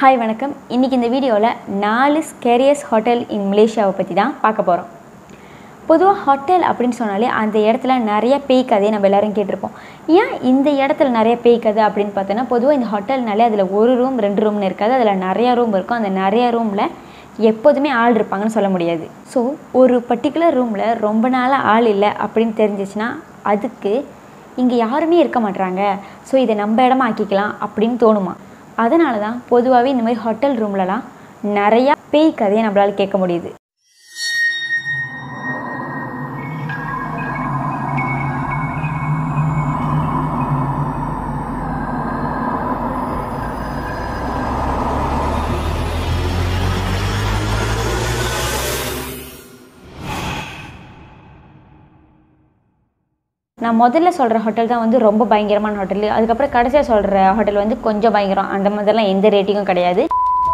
hi வணக்கம் இன்றைக்கி இந்த வீடியோவில் நாலு ஸ்கேரியஸ் ஹோட்டல் இன் மலேசியாவை பற்றி தான் பார்க்க போகிறோம் பொதுவாக ஹோட்டல் அப்படின்னு சொன்னாலே அந்த இடத்துல நிறைய பேய் கதையை நம்ம எல்லாரும் கேட்டிருப்போம் ஏன் இந்த இடத்துல நிறைய பேய் கதை அப்படின்னு பார்த்தோன்னா பொதுவாக இந்த ஹோட்டல்னாலே அதில் ஒரு ரூம் ரெண்டு ரூம்னு இருக்காது அதில் நிறையா ரூம் இருக்கும் அந்த நிறையா ரூமில் எப்போதுமே ஆள் இருப்பாங்கன்னு சொல்ல முடியாது ஸோ ஒரு பர்டிகுலர் ரூமில் ரொம்ப நாளாக ஆள் இல்லை அப்படின்னு தெரிஞ்சிச்சுன்னா அதுக்கு இங்கே யாருமே இருக்க மாட்றாங்க ஸோ இதை நம்ம இடமா ஆக்கிக்கலாம் அப்படின்னு தோணுமா அதனால தான் பொதுவாகவே இந்த மாதிரி ஹோட்டல் ரூம்லலாம் நிறையா பேய் கதையை நம்மளால் கேட்க முடியுது நான் முதல்ல சொல்கிற ஹோட்டல் தான் வந்து ரொம்ப பயங்கரமான ஹோட்டல் அதுக்கப்புறம் கடைசியாக சொல்கிற ஹோட்டல் வந்து கொஞ்சம் பயங்கரம் அந்த மாதிரிலாம் எந்த ரேட்டிங்கும் கிடையாது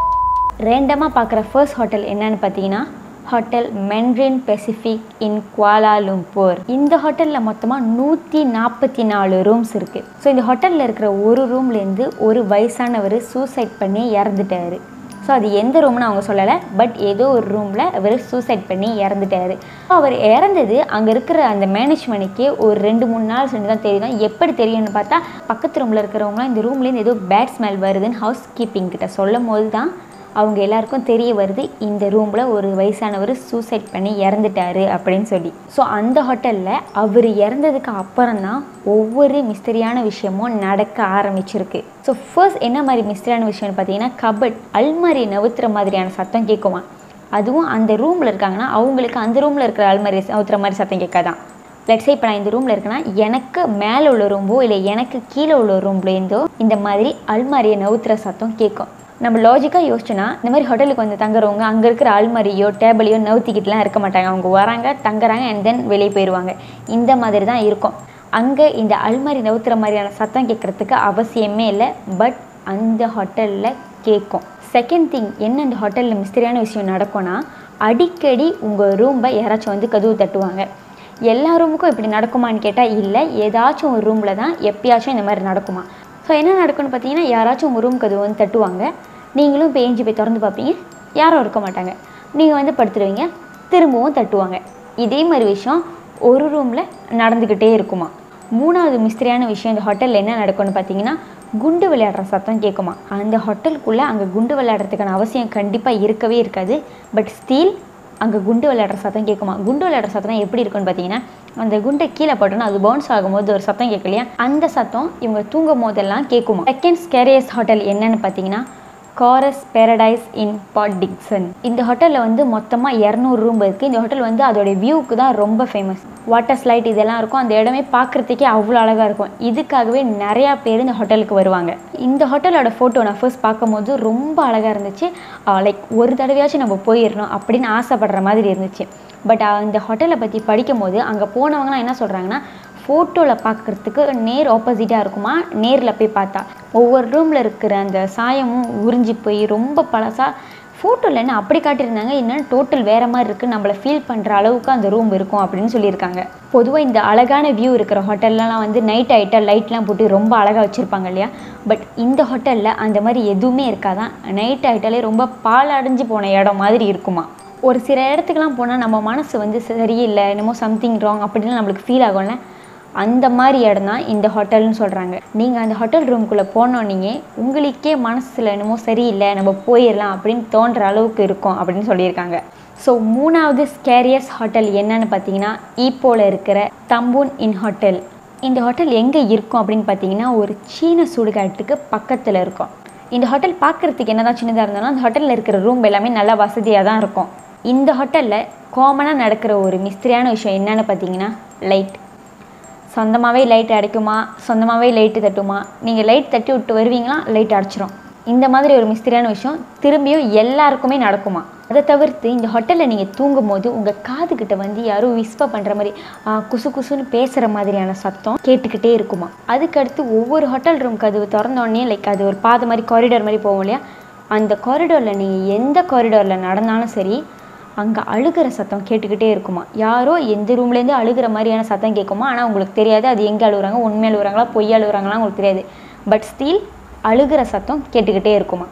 ரேண்டமாக பார்க்குற ஃபர்ஸ்ட் ஹோட்டல் என்னன்னு பார்த்தீங்கன்னா ஹோட்டல் மென்ரின் பெசிஃபிக் இன் குவாலாலும்பூர் இந்த ஹோட்டலில் மொத்தமாக நூற்றி நாற்பத்தி நாலு ரூம்ஸ் இருக்குது ஸோ இந்த ஹோட்டலில் இருக்கிற ஒரு ரூம்லேருந்து ஒரு வயசானவர் சூசைட் பண்ணி இறந்துட்டாரு ஸோ அது எந்த ரூம்னு அவங்க சொல்லலை பட் ஏதோ ஒரு ரூமில் அவர் சூசைட் பண்ணி இறந்துட்டாரு அவர் இறந்தது அங்கே இருக்கிற அந்த மேனேஜ்மெண்ட்டுக்கே ஒரு ரெண்டு மூணு நாள் சென்று தான் தெரியும் எப்படி தெரியும்னு பார்த்தா பக்கத்து ரூமில் இருக்கிறவங்களாம் இந்த ரூம்லேருந்து ஏதோ பேட் ஸ்மெல் வருதுன்னு ஹவுஸ் கீப்பிங் கிட்ட சொல்லும் போது தான் அவங்க எல்லாருக்கும் தெரிய வருது இந்த ரூமில் ஒரு வயசானவர் சூசைட் பண்ணி இறந்துட்டாரு அப்படின்னு சொல்லி ஸோ அந்த ஹோட்டலில் அவர் இறந்ததுக்கு அப்புறம் தான் ஒவ்வொரு மிஸ்டரியான விஷயமும் நடக்க ஆரம்பிச்சிருக்கு ஸோ ஃபர்ஸ்ட் என்ன மாதிரி மிஸ்டரியான விஷயம்னு பார்த்தீங்கன்னா கபட் அல்மாரி நவுத்துற மாதிரியான சத்தம் கேட்குமா அதுவும் அந்த ரூமில் இருக்காங்கன்னா அவங்களுக்கு அந்த ரூமில் இருக்கிற அல்மாரி நவுத்துற மாதிரி சத்தம் கேட்காதான் லெட்ஸே இப்போ நான் இந்த ரூமில் இருக்கேன்னா எனக்கு மேலே உள்ள ரூம்போ இல்லை எனக்கு கீழே உள்ள ரூம்லேருந்தோ இந்த மாதிரி அல்மாரியை நவுத்துற சத்தம் கேட்கும் நம்ம லாஜிக்காக யோசிச்சோன்னா இந்த மாதிரி ஹோட்டலுக்கு வந்து தங்குறவங்க அங்கே இருக்கிற அல்மாரியோ டேபிளையோ நவுத்திக்கிட்டுலாம் இருக்க மாட்டாங்க அவங்க வராங்க தங்குறாங்க அண்ட் தென் வெளியே போயிடுவாங்க இந்த மாதிரி தான் இருக்கும் அங்கே இந்த அல்மாரி நவுத்துற மாதிரியான சத்தம் கேட்குறதுக்கு அவசியமே இல்லை பட் அந்த ஹோட்டலில் கேட்கும் செகண்ட் திங் என்ன இந்த ஹோட்டலில் மிஸ்திரியான விஷயம் நடக்கும்னா அடிக்கடி உங்கள் ரூம்பை யாராச்சும் வந்து கதவு தட்டுவாங்க எல்லா ரூமுக்கும் இப்படி நடக்குமான்னு கேட்டால் இல்லை ஏதாச்சும் ஒரு ரூமில் தான் எப்பயாச்சும் இந்த மாதிரி நடக்குமா ஸோ என்ன நடக்கும்னு பார்த்தீங்கன்னா யாராச்சும் உங்கள் ரூம் கதவு வந்து தட்டுவாங்க நீங்களும் இப்போ ஏஞ்சி போய் திறந்து பார்ப்பீங்க யாரும் இருக்க மாட்டாங்க நீங்கள் வந்து படுத்துடுவீங்க திரும்பவும் தட்டுவாங்க இதே மாதிரி விஷயம் ஒரு ரூமில் நடந்துக்கிட்டே இருக்குமா மூணாவது மிஸ்திரியான விஷயம் இந்த ஹோட்டலில் என்ன நடக்கும்னு பார்த்தீங்கன்னா குண்டு விளையாடுற சத்தம் கேட்குமா அந்த ஹோட்டலுக்குள்ளே அங்கே குண்டு விளையாடுறதுக்கான அவசியம் கண்டிப்பாக இருக்கவே இருக்காது பட் ஸ்டீல் அங்கே குண்டு விளையாடுற சத்தம் கேட்குமா குண்டு விளையாடுற சத்தம் எப்படி இருக்குன்னு பார்த்தீங்கன்னா அந்த குண்டை கீழே போட்டோன்னா அது பவுன்ஸ் ஆகும்போது ஒரு சத்தம் கேட்கலையா அந்த சத்தம் இவங்க தூங்கும் போதெல்லாம் கேட்குமா செகண்ட் ஸ்கேரியஸ் ஹோட்டல் என்னன்னு பார்த்தீங்கன்னா காரஸ் பேரடைஸ் இன் பாட் டிக்சன் இந்த ஹோட்டலில் வந்து மொத்தமாக இரநூறு ரூம் இருக்குது இந்த ஹோட்டல் வந்து அதோடைய வியூக்கு தான் ரொம்ப ஃபேமஸ் வாட்டர் ஸ்லைட் இதெல்லாம் இருக்கும் அந்த இடமே பார்க்குறதுக்கே அவ்வளோ அழகாக இருக்கும் இதுக்காகவே நிறையா பேர் இந்த ஹோட்டலுக்கு வருவாங்க இந்த ஹோட்டலோட ஃபோட்டோ நான் ஃபர்ஸ்ட் பார்க்கும்போது ரொம்ப அழகாக இருந்துச்சு லைக் ஒரு தடவையாச்சும் நம்ம போயிடணும் அப்படின்னு ஆசைப்படுற மாதிரி இருந்துச்சு பட் இந்த ஹோட்டலை பற்றி படிக்கும் போது அங்கே போனவங்களாம் என்ன சொல்கிறாங்கன்னா ஃபோட்டோவில் பார்க்குறதுக்கு நேர் ஆப்போசிட்டாக இருக்குமா நேரில் போய் பார்த்தா ஒவ்வொரு ரூமில் இருக்கிற அந்த சாயமும் உறிஞ்சி போய் ரொம்ப பழசாக ஃபோட்டோவில் என்ன அப்படி காட்டியிருந்தாங்க என்னென்னு டோட்டல் வேறு மாதிரி இருக்குது நம்மளை ஃபீல் பண்ணுற அளவுக்கு அந்த ரூம் இருக்கும் அப்படின்னு சொல்லியிருக்காங்க பொதுவாக இந்த அழகான வியூ இருக்கிற ஹோட்டல்லலாம் வந்து நைட் ஆகிட்டா லைட்லாம் போட்டு ரொம்ப அழகாக வச்சுருப்பாங்க இல்லையா பட் இந்த ஹோட்டலில் அந்த மாதிரி எதுவுமே இருக்காதான் நைட் ஆகிட்டாலே ரொம்ப பால் அடைஞ்சு போன இடம் மாதிரி இருக்குமா ஒரு சில இடத்துக்குலாம் போனால் நம்ம மனசு வந்து சரியில்லை என்னமோ சம்திங் ராங் அப்படின்னு நம்மளுக்கு ஃபீல் ஆகும்ல அந்த மாதிரி இடம் தான் இந்த ஹோட்டல்னு சொல்கிறாங்க நீங்கள் அந்த ஹோட்டல் ரூம்குள்ளே போனோன்னே உங்களுக்கே மனசில் என்னமோ சரியில்லை நம்ம போயிடலாம் அப்படின்னு தோன்ற அளவுக்கு இருக்கும் அப்படின்னு சொல்லியிருக்காங்க ஸோ மூணாவது ஸ்கேரியஸ் ஹோட்டல் என்னன்னு பார்த்தீங்கன்னா ஈப்போவில் இருக்கிற தம்பூன் இன் ஹோட்டல் இந்த ஹோட்டல் எங்கே இருக்கும் அப்படின்னு பார்த்தீங்கன்னா ஒரு சீன சுடுகாட்டுக்கு பக்கத்தில் இருக்கும் இந்த ஹோட்டல் பார்க்குறதுக்கு என்னதான் சின்னதாக இருந்தாலும் அந்த ஹோட்டலில் இருக்கிற ரூம் எல்லாமே நல்லா வசதியாக தான் இருக்கும் இந்த ஹோட்டலில் காமனாக நடக்கிற ஒரு மிஸ்திரியான விஷயம் என்னன்னு பார்த்தீங்கன்னா லைட் சொந்தமாகவே லைட் அடைக்குமா சொந்தமாகவே லைட்டு தட்டுமா நீங்கள் லைட் தட்டி விட்டு வருவீங்களா லைட் அடைச்சிரும் இந்த மாதிரி ஒரு மிஸ்திரியான விஷயம் திரும்பியும் எல்லாருக்குமே நடக்குமா அதை தவிர்த்து இந்த ஹோட்டலில் நீங்கள் தூங்கும் போது உங்கள் காதுகிட்ட வந்து யாரும் விஸ்ப பண்ணுற மாதிரி குசு குசுன்னு பேசுகிற மாதிரியான சத்தம் கேட்டுக்கிட்டே இருக்குமா அதுக்கடுத்து ஒவ்வொரு ஹோட்டல் ரூம் கதவு திறந்தோடனே லைக் அது ஒரு பாதை மாதிரி காரிடார் மாதிரி போகும் இல்லையா அந்த காரிடாரில் நீங்கள் எந்த காரிடாரில் நடந்தாலும் சரி அங்கே அழுகிற சத்தம் கேட்டுக்கிட்டே இருக்குமா யாரோ எந்த ரூம்லேருந்து அழுகிற மாதிரியான சத்தம் கேட்குமா ஆனால் உங்களுக்கு தெரியாது அது எங்கே அழுகுறாங்க உண்மையாக அழுகுறாங்களா பொய் அழுகுறாங்களா உங்களுக்கு தெரியாது பட் ஸ்டில் அழுகிற சத்தம் கேட்டுக்கிட்டே இருக்குமா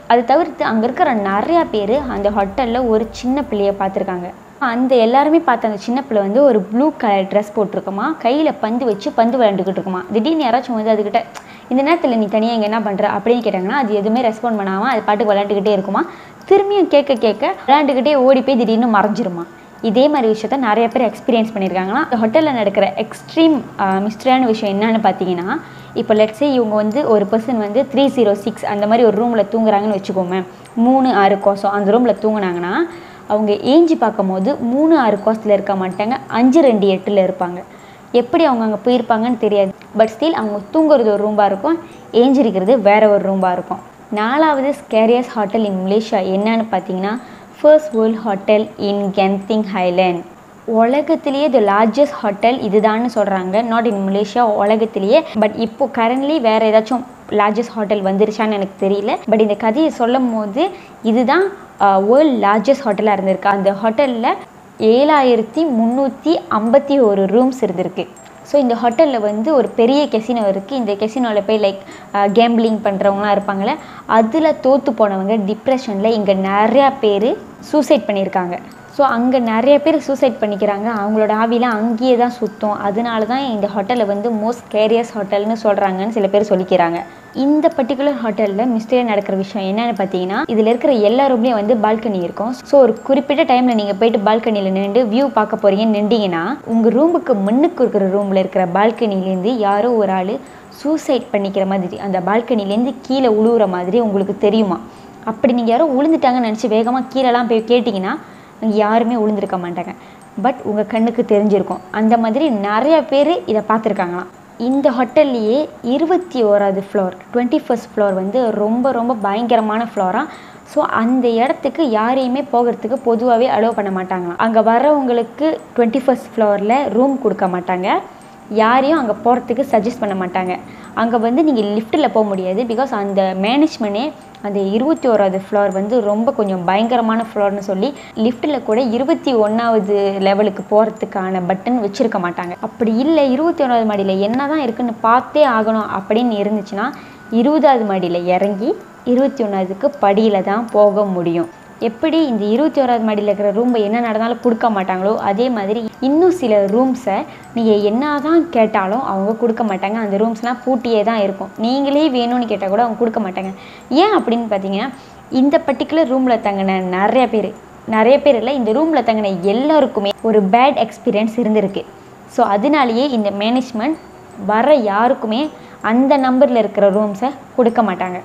அது தவிர்த்து அங்கே இருக்கிற நிறையா பேர் அந்த ஹோட்டலில் ஒரு சின்ன பிள்ளைய பார்த்துருக்காங்க அந்த எல்லாருமே பார்த்த அந்த சின்ன பிள்ளை வந்து ஒரு ப்ளூ கலர் ட்ரெஸ் போட்டிருக்குமா கையில் பந்து வச்சு பந்து விளையாண்டுக்கிட்டு இருக்குமா திடீர்னு யாராச்சும் வந்து அதுக்கிட்ட இந்த நேரத்தில் நீ தனியாக இங்கே என்ன பண்ணுற அப்படின்னு கேட்டாங்கன்னா அது எதுவுமே ரெஸ்பாண்ட் பண்ணாமல் அது பாட்டுக்கு விளையாண்டுக்கிட்டே இருக்குமா திரும்பியும் கேட்க கேட்க விளையாண்டுக்கிட்டே ஓடி போய் திடீர்னு மறைஞ்சிருமா இதே மாதிரி விஷயத்த நிறைய பேர் எக்ஸ்பீரியன்ஸ் பண்ணியிருக்காங்கன்னா இந்த ஹோட்டலில் நடக்கிற எக்ஸ்ட்ரீம் மிஸ்டரான விஷயம் என்னன்னு பார்த்தீங்கன்னா இப்போ லெட்ஸே இவங்க வந்து ஒரு பர்சன் வந்து த்ரீ ஜீரோ சிக்ஸ் அந்த மாதிரி ஒரு ரூமில் தூங்குறாங்கன்னு வச்சுக்கோமே மூணு ஆறு கோசம் அந்த ரூமில் தூங்குனாங்கன்னா அவங்க ஏஞ்சி பார்க்கும்போது மூணு ஆறு கோசத்தில் இருக்க மாட்டாங்க அஞ்சு ரெண்டு எட்டில் இருப்பாங்க எப்படி அவங்க அங்கே போயிருப்பாங்கன்னு தெரியாது பட் ஸ்டில் அவங்க தூங்குறது ஒரு ரூம்பாக இருக்கும் ஏஞ்சிருக்கிறது வேற ஒரு ரூம்பாக இருக்கும் நாலாவது ஸ்கேரியஸ் ஹோட்டல் இன் மலேசியா என்னன்னு பார்த்தீங்கன்னா First World Hotel in Genting Highland உலகத்திலேயே த லார்ஜஸ்ட் ஹோட்டல் இதுதான்னு சொல்கிறாங்க நாட் இன் மலேசியா உலகத்திலேயே பட் இப்போ கரண்ட்லி வேறு ஏதாச்சும் லார்ஜஸ்ட் ஹோட்டல் வந்துருச்சான்னு எனக்கு தெரியல பட் இந்த கதையை சொல்லும் போது இதுதான் வேர்ல்ட் லார்ஜஸ்ட் ஹோட்டலாக இருந்திருக்கு அந்த ஹோட்டலில் ஏழாயிரத்தி முந்நூற்றி ஐம்பத்தி ஒரு ரூம்ஸ் இருந்திருக்கு ஸோ இந்த ஹோட்டலில் வந்து ஒரு பெரிய கெசினோ இருக்குது இந்த கெசினோவில் போய் லைக் கேம்பிளிங் பண்ணுறவங்களாம் இருப்பாங்களே அதில் தோற்று போனவங்க டிப்ரெஷனில் இங்கே நிறையா பேர் சூசைட் பண்ணியிருக்காங்க ஸோ அங்கே நிறைய பேர் சூசைட் பண்ணிக்கிறாங்க அவங்களோட ஆவிலாம் அங்கேயே தான் சுத்தம் அதனால தான் இந்த ஹோட்டலை வந்து மோஸ்ட் கேரியஸ் ஹோட்டல்னு சொல்கிறாங்கன்னு சில பேர் சொல்லிக்கிறாங்க இந்த பர்டிகுலர் ஹோட்டலில் மிஸ்டேக் நடக்கிற விஷயம் என்னென்னு பார்த்தீங்கன்னா இதில் இருக்கிற எல்லா ரூம்லேயும் வந்து பால்கனி இருக்கும் ஸோ ஒரு குறிப்பிட்ட டைமில் நீங்கள் போயிட்டு பால்கனியில் நின்று வியூ பார்க்க போகிறீங்கன்னு நின்றீங்கன்னா உங்கள் ரூமுக்கு முன்னுக்கு இருக்கிற ரூமில் இருக்கிற பால்கனிலேருந்து யாரோ ஒரு ஆள் சூசைட் பண்ணிக்கிற மாதிரி அந்த பால்கனிலேருந்து கீழே உழுவுற மாதிரி உங்களுக்கு தெரியுமா அப்படி நீங்கள் யாரோ உளுந்துட்டாங்கன்னு நினச்சி வேகமாக கீழெல்லாம் போய் கேட்டிங்கன்னா அங்கே யாருமே உளுந்திருக்க மாட்டாங்க பட் உங்கள் கண்ணுக்கு தெரிஞ்சிருக்கும் அந்த மாதிரி நிறைய பேர் இதை பார்த்துருக்காங்களாம் இந்த ஹோட்டல்லையே இருபத்தி ஓராவது ஃப்ளோர் டுவெண்ட்டி ஃபஸ்ட் ஃப்ளோர் வந்து ரொம்ப ரொம்ப பயங்கரமான ஃப்ளோராக ஸோ அந்த இடத்துக்கு யாரையுமே போகிறதுக்கு பொதுவாகவே அலோவ் பண்ண மாட்டாங்களாம் அங்கே வரவங்களுக்கு டுவெண்ட்டி ஃபஸ்ட் ஃப்ளோரில் ரூம் கொடுக்க மாட்டாங்க யாரையும் அங்கே போகிறதுக்கு சஜஸ்ட் பண்ண மாட்டாங்க அங்கே வந்து நீங்கள் லிஃப்ட்டில் போக முடியாது பிகாஸ் அந்த மேனேஜ்மெண்ட்டே அந்த இருபத்தி ஓராவது ஃப்ளோர் வந்து ரொம்ப கொஞ்சம் பயங்கரமான ஃப்ளோர்னு சொல்லி லிஃப்ட்டில் கூட இருபத்தி ஒன்றாவது லெவலுக்கு போகிறதுக்கான பட்டன் வச்சுருக்க மாட்டாங்க அப்படி இல்லை இருபத்தி ஒன்றாவது மாடியில் என்ன தான் இருக்குன்னு பார்த்தே ஆகணும் அப்படின்னு இருந்துச்சுன்னா இருபதாவது மாடியில் இறங்கி இருபத்தி ஒன்றாவதுக்கு படியில் தான் போக முடியும் எப்படி இந்த இருபத்தி ஓராவது மாடியில் இருக்கிற ரூமை என்ன நடந்தாலும் கொடுக்க மாட்டாங்களோ அதே மாதிரி இன்னும் சில ரூம்ஸை நீங்கள் என்ன தான் கேட்டாலும் அவங்க கொடுக்க மாட்டாங்க அந்த ரூம்ஸ்லாம் பூட்டியே தான் இருக்கும் நீங்களே வேணும்னு கேட்டால் கூட அவங்க கொடுக்க மாட்டாங்க ஏன் அப்படின்னு பார்த்தீங்கன்னா இந்த பர்டிகுலர் ரூமில் தங்கின நிறைய பேர் நிறைய பேர் இல்லை இந்த ரூமில் தங்கின எல்லாருக்குமே ஒரு பேட் எக்ஸ்பீரியன்ஸ் இருந்திருக்கு ஸோ அதனாலேயே இந்த மேனேஜ்மெண்ட் வர யாருக்குமே அந்த நம்பரில் இருக்கிற ரூம்ஸை கொடுக்க மாட்டாங்க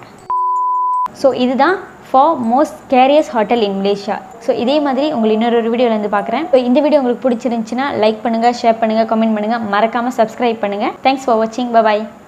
ஸோ இதுதான் for most curious hotel in Malaysia so இதே மாதிரி உங்களை இன்னொரு வீடியோவில் வந்து பார்க்குறேன் ஸோ இந்த வீடியோ உங்களுக்கு பிடிச்சிருந்துச்சுன்னா லைக் பண்ணுங்கள் ஷேர் பண்ணுங்கள் கமெண்ட் பண்ணுங்கள் மறக்காமல் சப்ஸ்கிரைப் பண்ணுங்கள் தேங்க்ஸ் ஃபார் வாட்சிங் பாய்